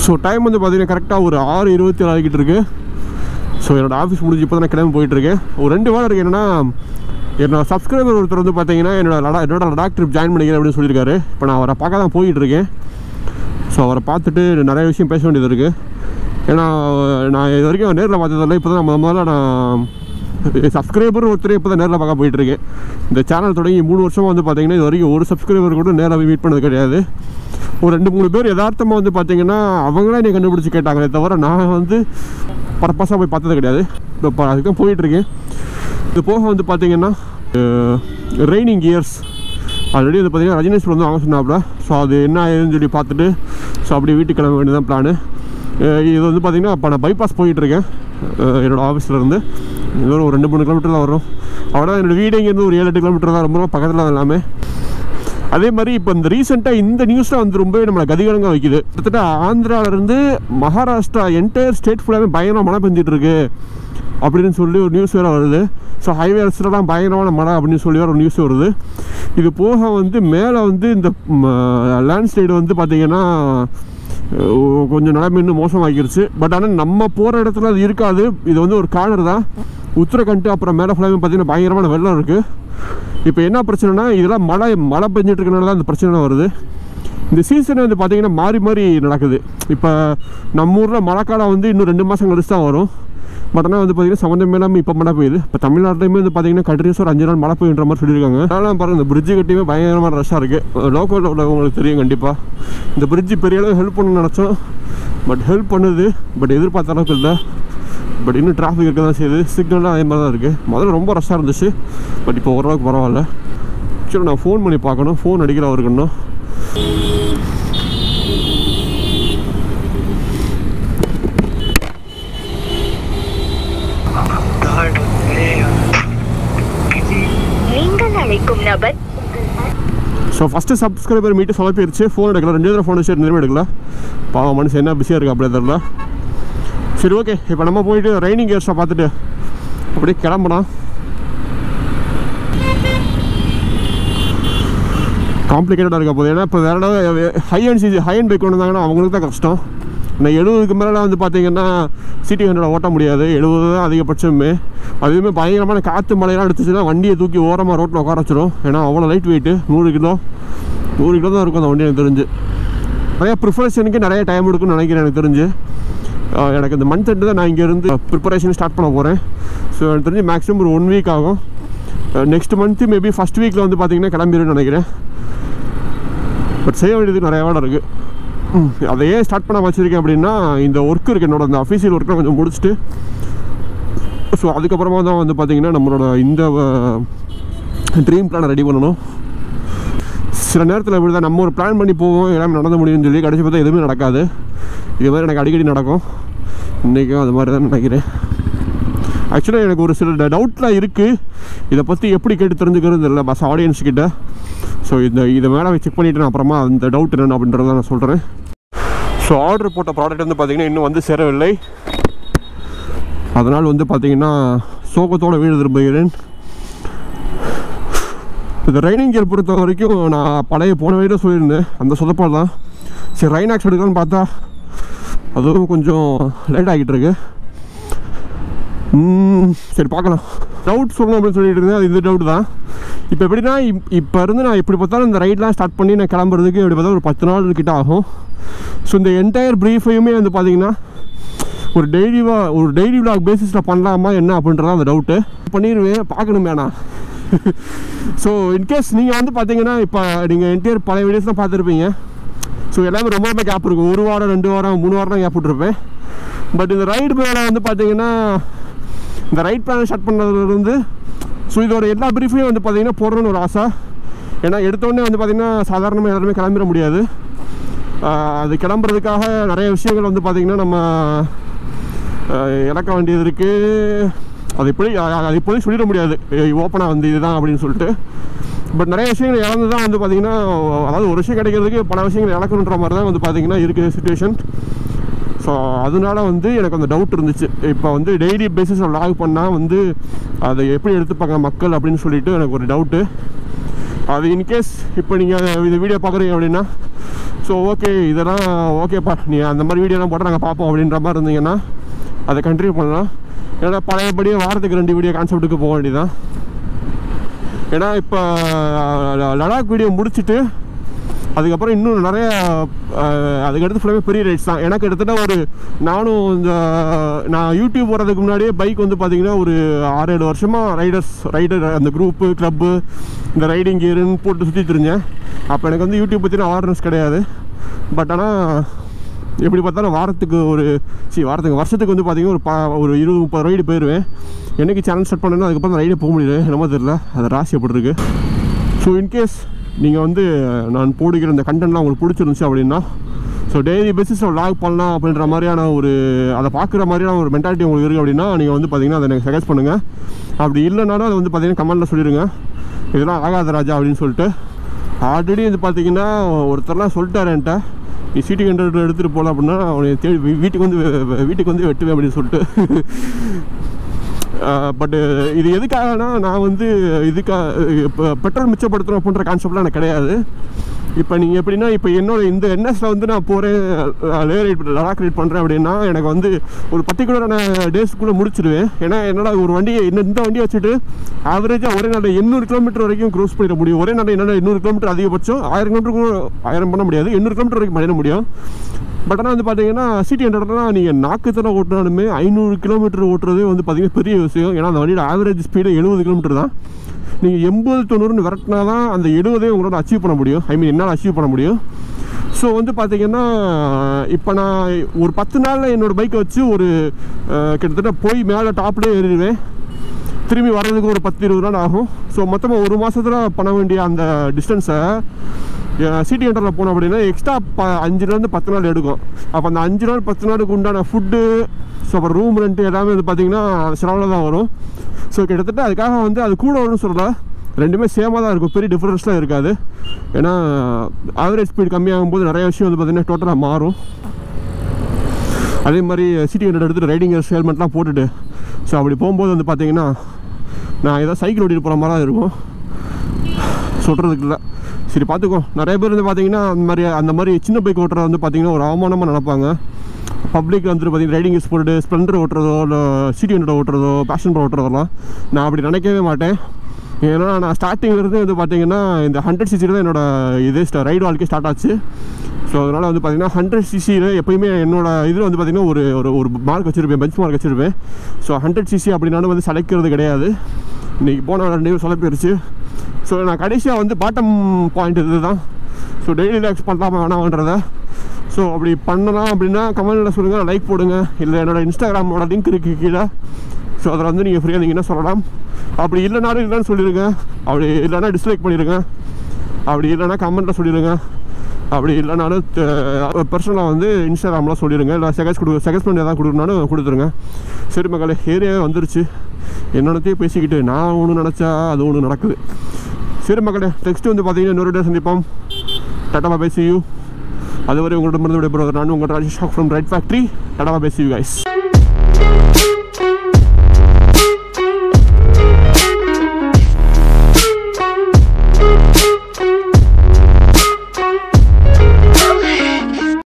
so time வந்து பார்த்தீங்கன்னா கரெக்டாக ஒரு ஆறு இருபத்தி ஏழு ஆகிட்டு இருக்கு ஸோ என்னோட ஆஃபீஸ் முடிஞ்சு இப்போ தான் கிளம்பி போயிட்டுருக்கேன் ஒரு ரெண்டு வாரம் இருக்கு என்னன்னா என்னோட சப்ஸ்கிரைபர் ஒருத்தர் வந்து பார்த்தீங்கன்னா என்னோட லடா என்னோட லடாக் ட்ரிப் ஜாயின் பண்ணிக்கிறேன் அப்படின்னு சொல்லியிருக்காரு இப்போ நான் அவரை பார்க்க தான் போயிட்டு இருக்கேன் ஸோ அவரை பார்த்துட்டு நிறைய விஷயம் பேச வேண்டியது இருக்குது ஏன்னா நான் இது வரைக்கும் நேரில் பார்த்ததில்ல இப்போ தான் முத முதல்ல நான் சப்ஸ்கிரைபர் ஒருத்தர் இப்போ தான் நேரில் பார்க்க போயிட்டுருக்கேன் இந்த சேனல் தொடங்கி மூணு வருஷமாக வந்து பார்த்தீங்கன்னா இது வரைக்கும் ஒரு சப்ஸ்கிரைபர் கூட நேரில் போய் மீட் பண்ணது கிடையாது ஒரு ரெண்டு மூணு பேர் யதார்த்தமாக வந்து பார்த்தீங்கன்னா அவங்களே என்னை கண்டுபிடிச்சி கேட்டாங்களே தவிர நான் வந்து பர்பஸாக போய் பார்த்தது கிடையாது இப்போ அதுக்கு தான் போயிட்டுருக்கேன் இது போக வந்து பார்த்தீங்கன்னா ரெய்னிங் இயர்ஸ் ஆல்ரெடி வந்து பார்த்தீங்கன்னா ரஜினேஷ் வந்து வாங்க சொன்னாப்புல ஸோ அது என்ன ஆயிருன்னு சொல்லி பார்த்துட்டு ஸோ அப்படியே வீட்டுக்கு கிளம்ப வேண்டியதான் பிளானு இது வந்து பார்த்தீங்கன்னா இப்போ நான் பைபாஸ் போயிட்டுருக்கேன் என்னோடய ஆஃபீஸில் இருந்து இது ஒரு ரெண்டு மூணு கிலோமீட்டர் தான் வரும் அவ்வளோ என்னோடய வீடு இங்கேருந்து ஒரு ஏழு எட்டு கிலோமீட்டர் தான் ரொம்ப ரொம்ப பக்கத்தில் தான் எல்லாமே அதே மாதிரி இப்போ இந்த ரீசெண்டாக இந்த நியூஸில் வந்து ரொம்பவே நம்மளை கதிகலங்க வைக்குது கிட்டத்தட்ட ஆந்திராவிலேருந்து மகாராஷ்டிரா என்டையர் ஸ்டேட் ஃபுல்லாகவே பயங்கரமாக மழை பெஞ்சிட்டு இருக்கு அப்படின்னு சொல்லி ஒரு நியூஸ் வேறு வருது ஸோ ஹைவேஸ்லாம் பயங்கரமான மழை அப்படின்னு சொல்லி வேறு ஒரு நியூஸ் வருது இது போக வந்து மேலே வந்து இந்த லேண்ட்ஸ்லைடு வந்து பார்த்திங்கன்னா அஹ், கொஞ்சம் நிலைமை இன்னும் மோசமாகிருச்சு பட் ஆனால் நம்ம போகிற இடத்துல அது இருக்காது இது வந்து ஒரு கார்னர் தான் உத்தரகண்ட் அப்புறம் மேலே ஃபுல்லாகவே பார்த்தீங்கன்னா பயங்கரமான வெள்ளம் இருக்குது இப்போ என்ன பிரச்சனைனா இதெல்லாம் மழை மழை பெஞ்சிட்டு இருக்கனால தான் இந்த பிரச்சனை வருது இந்த சீசன் வந்து பார்த்தீங்கன்னா மாறி மாறி நடக்குது இப்போ நம்ம ஊரில் மழைக்காலம் வந்து இன்னும் ரெண்டு மாதம் கழிச்சு தான் வரும் பட் ஆனால் வந்து பார்த்தீங்கன்னா சம்மந்தம் இல்லாமல் இப்போ மழை பெய்யுது இப்போ தமிழ்நாட்டிலையுமே வந்து பார்த்தீங்கன்னா கண்டினியூஸ் ஒரு அஞ்சு நாள் மழை பெய்யுன்ற மாதிரி சொல்லியிருக்காங்க அதனால் பாருங்கள் இந்த பிரிட்ஜு கட்டியுமே பயங்கரமான ரஷ்ஷாக இருக்குது லோக்கலில் உள்ளவங்களுக்கு தெரியும் கண்டிப்பாக இந்த பிரிட்ஜு பெரிய அளவு ஹெல்ப் பண்ணணும்னு நினச்சோம் பட் ஹெல்ப் பண்ணுது பட் எதிர்பார்த்த அளவுக்கு இல்லை பட் இன்னும் டிராஃபிக் இருக்க தான் செய்யுது சிக்னல்லாம் அதே மாதிரி தான் இருக்குது முதல்ல ரொம்ப ரஷ்ஷாக இருந்துச்சு பட் இப்போ ஓரளவுக்கு பரவாயில்ல சரி நான் ஃபோன் பண்ணி பார்க்கணும் ஃபோன் அடிக்கிற அவருக்கு இன்னும் நீங்கள் அழைக்கும் நபர் ஸோ ஃபஸ்ட்டு சப்ஸ்கிரைபர் மீட்டு சொலப்பிடுச்சு ஃபோன் எடுக்கல ரெண்டு தடவை ஃபோன் வச்சு நிறைய எடுக்கல பாவம் மனுஷன் என்ன பிஸியாக இருக்கு அப்படியே தெரில சரி ஓகே இப்போ நம்ம போயிட்டு ரைனிங் இயர்ஸை பார்த்துட்டு அப்படியே கிளம்பலாம் காம்ப்ளிகேட்டடாக இருக்க போகுது ஏன்னா இப்போ வேறு ஏதாவது high end CC high end bike கொண்டு வந்தாங்கன்னா அவங்களுக்கு தான் கஷ்டம் நான் எழுபதுக்கு மேலே வந்து பார்த்தீங்கன்னா சிட்டி ஹண்ட்ரட் ஓட்ட முடியாது எழுபது தான் அதிகபட்சமே அதுவுமே பயங்கரமான காற்று மழையெல்லாம் எடுத்துச்சுன்னா வண்டியை தூக்கி ஓரமாக ரோட்டில் உட்கார வச்சிரும் ஏன்னா அவ்வளோ லைட் வெயிட்டு நூறு கிலோ நூறு கிலோ தான் இருக்கும் அந்த வண்டி எனக்கு தெரிஞ்சு நிறையா ப்ரிப்பரேஷனுக்கு நிறைய டைம் எடுக்கும்னு நினைக்கிறேன் எனக்கு தெரிஞ்சு ஆஹ் எனக்கு இந்த மந்த் எண்டு தான் நான் இங்கேருந்து ப்ரிப்பரேஷன் ஸ்டார்ட் பண்ண போகிறேன் ஸோ எனக்கு தெரிஞ்சு மேக்ஸிமம் ஒரு ஒன் வீக் ஆகும் நெக்ஸ்ட் மந்த்து மேபி ஃபஸ்ட் வீக்கில் வந்து பார்த்தீங்கன்னா கிளம்பிடுன்னு நினைக்கிறேன் பட் செய்ய வேண்டியது நிறைய வேலை இருக்குது அதை ஏன் ஸ்டார்ட் பண்ண வச்சுருக்கேன் அப்படின்னா இந்த ஒர்க் இருக்குது என்னோட அந்த அஃபீஷியல் ஒர்க்கை கொஞ்சம் முடிச்சுட்டு ஸோ அதுக்கப்புறமா தான் வந்து பார்த்திங்கன்னா நம்மளோட இந்த ட்ரீம் பிளானை ரெடி பண்ணணும் சில நேரத்தில் இப்படி தான் நம்ம ஒரு பிளான் பண்ணி போவோம் எல்லாமே நடந்து முடியும்னு சொல்லி கடைசி பார்த்தா எதுவுமே நடக்காது இது மாதிரி எனக்கு அடிக்கடி நடக்கும் இன்றைக்கும் அது மாதிரி தான் நினைக்கிறேன் ஆக்சுவலாக எனக்கு ஒரு சில டவுட்லாம் இருக்குது இதை பற்றி எப்படி கேட்டு தெரிஞ்சுக்கிறது இல்லை பஸ் ஆடியன்ஸ் கிட்ட ஸோ இந்த இதை மேலே செக் பண்ணிவிட்டு நான் அப்புறமா அந்த டவுட் என்னென்ன அப்படின்றத நான் சொல்கிறேன் ஸோ ஆர்டர் போட்ட ப்ராடக்ட் வந்து பார்த்திங்கன்னா இன்னும் வந்து சேரவில்லை அதனால் வந்து பார்த்திங்கன்னா சோகத்தோடு வீடு திரும்புகிறேன் இந்த ரைனிங் கியர் பொறுத்த வரைக்கும் நான் பழைய போன வழியில் சொல்லியிருந்தேன் அந்த சொதப்பால் தான் சரி ரைனாக்ஸ் எடுக்கலாம்னு பார்த்தா அதுவும் கொஞ்சம் லேட் ஆகிட்டு இருக்கு ம், சரி பார்க்கலாம் டவுட் சொல்லணும் அப்படின்னு சொல்லிட்டு இருந்தேன் அது இந்த டவுட் தான் இப்போ எப்படின்னா இப் இப்போ இருந்து நான் எப்படி பார்த்தாலும் இந்த ரைட்லாம் ஸ்டார்ட் பண்ணி நான் கிளம்புறதுக்கு எப்படி பார்த்தா ஒரு பத்து நாள் கிட்ட ஆகும் ஸோ இந்த என்டையர் ப்ரீஃபையுமே வந்து பார்த்தீங்கன்னா ஒரு டெய்லி ஒரு டெய்லி விலாக் பேசிஸில் பண்ணலாமா என்ன அப்படின்றதான் அந்த டவுட்டு பண்ணிடுவேன் பார்க்கணுமே நான் ஸோ இன்கேஸ் நீங்கள் வந்து பார்த்தீங்கன்னா இப்போ நீங்கள் என்டையர் பழைய வீடியோஸ்லாம் பார்த்துருப்பீங்க ஸோ எல்லாமே ரொம்ப ரொம்ப கேப் இருக்கும் ஒரு வாரம் ரெண்டு வாரம் மூணு வாரம் கேப் விட்ருப்பேன் பட் இந்த ரைடு மேலே வந்து பார்த்தீங்கன்னா இந்த ரைட் பிளான் ஸ்டார்ட் பண்ணதுலேருந்து ஸோ இதோட எல்லா ப்ரீஃபையும் வந்து பார்த்தீங்கன்னா போடணும்னு ஒரு ஆசை ஏன்னா எடுத்தோடனே வந்து பார்த்தீங்கன்னா சாதாரணமாக எல்லாருமே கிளம்பிட முடியாது ஆஹ் அது கிளம்புறதுக்காக நிறைய விஷயங்கள் வந்து பார்த்திங்கன்னா நம்ம ஆஹ் இழக்க வேண்டியது இருக்குது அது எப்படி அ- அது இப்போதைக்கு சொல்லிட முடியாது ஓப்பனாக வந்து இதுதான் அப்படின்னு சொல்லிட்டு பட் நிறைய விஷயங்கள் இழந்து தான் வந்து பார்த்திங்கன்னா அதாவது ஒரு விஷயம் கிடைக்கிறதுக்கு பல விஷயங்கள் இழக்கணுன்ற மாதிரி தான் வந்து பார்த்திங்கன்னா இருக்குது சுச்சுவேஷன் ஸோ அதனால வந்து எனக்கு அந்த டவுட் இருந்துச்சு இப்போ வந்து டெய்லி பேசிஸில் லாக் பண்ணால் வந்து அதை எப்படி எடுத்துப்பாங்க மக்கள் அப்படின்னு சொல்லிட்டு எனக்கு ஒரு டவுட்டு அது இன்கேஸ் இப்போ நீங்கள் இந்த வீடியோ பார்க்குறீங்க அப்படின்னா ஸோ ஓகே இதெல்லாம் ஓகேப்பா நீ அந்த மாதிரி வீடியோலாம் போட்டால் நாங்கள் பார்ப்போம் அப்படின்ற மாதிரி இருந்தீங்கன்னா அதை கண்டினியூ பண்ணலாம் ஏன்னா பழையபடியே வாரத்துக்கு ரெண்டு வீடியோ கான்செப்ட்டுக்கு போக வேண்டியதான் ஏன்னா இப்போ லடாக் வீடியோ முடிச்சுட்டு அதுக்கப்புறம் இன்னும் நிறைய அஹ், அதுக்கடுத்து ஃபுல்லாகவே பெரிய ரைட்ஸ் தான் எனக்கு கிட்டத்தட்ட ஒரு நானும் இந்த நான் யூடியூப் போகிறதுக்கு முன்னாடியே பைக் வந்து பார்த்தீங்கன்னா ஒரு ஆறு ஏழு வருஷமாக ரைடர்ஸ் ரைடர் அந்த குரூப்பு க்ளப்பு இந்த ரைடிங் கியருன்னு போட்டு சுற்றிட்டு இருந்தேன் அப்போ எனக்கு வந்து யூடியூப் பற்றின அவேர்னஸ் கிடையாது பட் ஆனால் எப்படி பார்த்தாலும் வாரத்துக்கு ஒரு சி வாரத்துக்கு வருஷத்துக்கு வந்து பார்த்தீங்கன்னா ஒரு பா ஒரு இருபது முப்பது ரைடு போயிடுவேன் என்னைக்கு சேனல் ஸ்டார்ட் பண்ணேன்னா அதுக்கப்புறம் ரைடே போக முடியல என்னமோ தெரியல அது ராசி எப்படி இருக்கு ஸோ இன்கேஸ் நீங்கள் வந்து நான் போடுகிற இந்த கண்டென்ட்லாம் உங்களுக்கு பிடிச்சிருந்துச்சு அப்படின்னா ஸோ டெய்லி பேசிஸில் லாக் பண்ணலாம் அப்படின்ற மாதிரியான ஒரு அதை பார்க்குற மாதிரியான ஒரு மென்டாலிட்டி உங்களுக்கு இருக்குது அப்படின்னா நீங்கள் வந்து பார்த்தீங்கன்னா அதை எனக்கு சஜஸ்ட் பண்ணுங்கள் அப்படி இல்லைனாலும் அதை வந்து பார்த்தீங்கன்னா கமெண்ட்டில் சொல்லிடுங்க இதெல்லாம் ஆகாத ராஜா அப்படின்னு சொல்லிட்டு ஆல்ரெடி வந்து பார்த்தீங்கன்னா ஒருத்தர்லாம் சொல்லிட்டாரு என்கிட்ட நீ சிட்டி கண்டக்டர் எடுத்துகிட்டு போகலாம் அப்படின்னா அவனை தேடி வீ- வீட்டுக்கு வந்து வெ- வெ- வீட்டுக்கு வந்து வெட்டுவேன் அப்படின்னு சொல்லிட்டு பட்டு இது எதுக்காகனா நான் வந்து இதுக்காக இப்போ பெட்ரோல் மிச்சப்படுத்துகிறோம் அப்படின்ற கான்செப்ட்லாம் எனக்கு கிடையாது இப்போ நீங்கள் எப்படின்னா இப்போ என்னோட இந்த என்எஸில் வந்து நான் போகிறேன் லே ரைட் லடாக் ரைட் பண்ணுறேன் அப்படின்னா எனக்கு வந்து ஒரு பர்டிகுலரான டேஸ்க்குள்ளே முடிச்சிடுவேன் ஏன்னா என்னோட ஒரு வண்டியை இந்த இந்த வண்டியை வச்சுட்டு ஆவரேஜாக ஒரே நாளில் எண்ணூறு கிலோமீட்டர் வரைக்கும் க்ரோஸ் பண்ணிட முடியும் ஒரே நாளில் என்னோட எண்ணூறு கிலோமீட்டர் அதிகபட்சம் ஆயிரம் கிலோமீட்டர் கூட ஆயிரம் பண்ண முடியாது எண்ணூறு கிலோமீட்டர் வரைக்கும் பண்ணிட முடியும் பட் ஆனால் வந்து பார்த்தீங்கன்னா சிட்டி ஹண்ட்ரட்னா நீங்கள் நாக்குத்தர ஓட்டினாலுமே ஐநூறு கிலோமீட்டர் ஓட்டுறதே வந்து பார்த்தீங்கன்னா பெரிய விஷயம் ஏன்னா அந்த வண்டியோட ஆவரேஜ் ஸ்பீடு எழுபது கிலோமீட்டர் தான் நீங்கள் எண்பது தொண்ணூறுன்னு விரட்டினா தான் அந்த எழுபதே உங்களோட அச்சீவ் பண்ண முடியும் ஐ மீன் என்னால் அச்சீவ் பண்ண முடியும் ஸோ வந்து பார்த்தீங்கன்னா இப்போ நான் ஒரு பத்து நாளில் என்னோடய பைக்கை வச்சு ஒரு அஹ், கிட்டத்தட்ட போய் மேலே டாப்லேயே ஏறிடுவேன் திரும்பி வர்றதுக்கு ஒரு பத்து இருபது நாள் ஆகும் ஸோ மொத்தமாக ஒரு மாதத்தில் பண்ண வேண்டிய அந்த டிஸ்டன்ஸை சிட்டி ஹண்டரில் போனோம் அப்படின்னா எக்ஸ்ட்ரா ப அஞ்சுலேருந்து பத்து நாள் எடுக்கும் அப்போ அந்த அஞ்சு நாள் பத்து நாளுக்கு உண்டான ஃபுட்டு ஸோ அப்புறம் ரூம் ரெண்ட்டு எல்லாமே வந்து பார்த்திங்கன்னா செலவில் தான் வரும் ஸோ கிட்டத்தட்ட அதுக்காக வந்து அது கூட வரும்னு சொல்லல ரெண்டுமே சேமாக தான் இருக்கும் பெரிய டிஃப்ரென்ஸ்லாம் இருக்காது ஏன்னா ஆவரேஜ் ஸ்பீட் கம்மியாகும் போது நிறைய விஷயம் வந்து பார்த்திங்கன்னா டோட்டலாக மாறும் அதே மாதிரி சிட்டி ஹண்ட்ரட் எடுத்துகிட்டு ரைடிங் ஹெல்மெட்லாம் போட்டுட்டு ஸோ அப்படி போகும்போது வந்து பார்த்தீங்கன்னா நான் ஏதோ சைக்கிள் ஓட்டிட்டு போகிற மாதிரி தான் இருக்கும் சொல்கிறதுக்கு இல்லை சரி பார்த்துக்கோ நிறைய பேர் வந்து பார்த்தீங்கன்னா அந்த மாதிரி அந்த மாதிரி சின்ன பைக் ஓட்டுறது வந்து பார்த்தீங்கன்னா ஒரு அவமானமாக நினைப்பாங்க பப்ளிக் வந்துட்டு பார்த்தீங்கன்னா ரைடிங் ஸ்போர்ட்டு ஸ்ப்ளெண்டர் ஓட்டுறதோ இல்லை சிட்டி ஹண்ட்ரட் ஓட்டுறதோ பேஷன் ப்ரோ ஓட்டுறதெல்லாம் நான் அப்படி நினைக்கவே மாட்டேன் ஏன்னா நான் ஸ்டார்டிங்லேருந்து வந்து பார்த்தீங்கன்னா இந்த ஹண்ட்ரட் சிசியில் தான் என்னோட இது ரைடு வாழ்க்கை ஸ்டார்ட் ஆச்சு ஸோ அதனால் வந்து பார்த்தீங்கன்னா ஹண்ட்ரட் சிசியில் எப்பயுமே என்னோட இதில் வந்து பார்த்தீங்கன்னா ஒரு ஒரு ஒரு மார்க் வச்சுருப்பேன் பெஞ்ச் மார்க் வச்சுருப்பேன் ஸோ ஹண்ட்ரட் சிசி அப்படின்னாலும் வந்து சளைக்கிறது கிடையாது இன்றைக்கி போன ரெண்டு பேரும் சொலப்பிருச்சு ஸோ நான் கடைசியாக வந்து பாட்டம் பாயிண்ட் இது தான் ஸோ டெய்லி ரிலாக்ஸ் பண்ணலாமா வேணாமன்றத ஸோ அப்படி பண்ணலாம் அப்படின்னா கமெண்ட்டில் சொல்லுங்கள் லைக் போடுங்க இல்லை என்னோட இன்ஸ்டாகிராமோட லிங்க் இருக்கு கீழே ஸோ அதில் வந்து நீங்கள் ஃப்ரீயாக இருந்தீங்கன்னா சொல்லலாம் அப்படி இல்லைனாலும் இல்லைன்னு சொல்லிடுங்க அப்படி இல்லைன்னா டிஸ்லைக் பண்ணிடுங்க அப்படி இல்லைன்னா கமெண்ட்டில் சொல்லிடுங்க அப்படி இல்லைனாலும் பர்சனலாக வந்து இன்ஸ்டாகிராமில் சொல்லிடுங்க இல்லை செகஸ் கொடு செகஸ் பண்ணி எதாவது கொடுக்கணுனாலும் கொடுத்துருங்க சரி மக்களே ஏரியாவே வந்துருச்சு என்னோடத்தையும் பேசிக்கிட்டு நான் ஒன்று நினச்சா அது ஒன்று நடக்குது சரி மக்களே நெக்ஸ்ட் வந்து பார்த்தீங்கன்னா இன்னொரு டே சந்திப்போம் டாட்டா பேசி யூ அதுவரை உங்களிடமிருந்து விடைபெறுவது நான் உங்கள் Rajesh from ride factory tata bye see you guys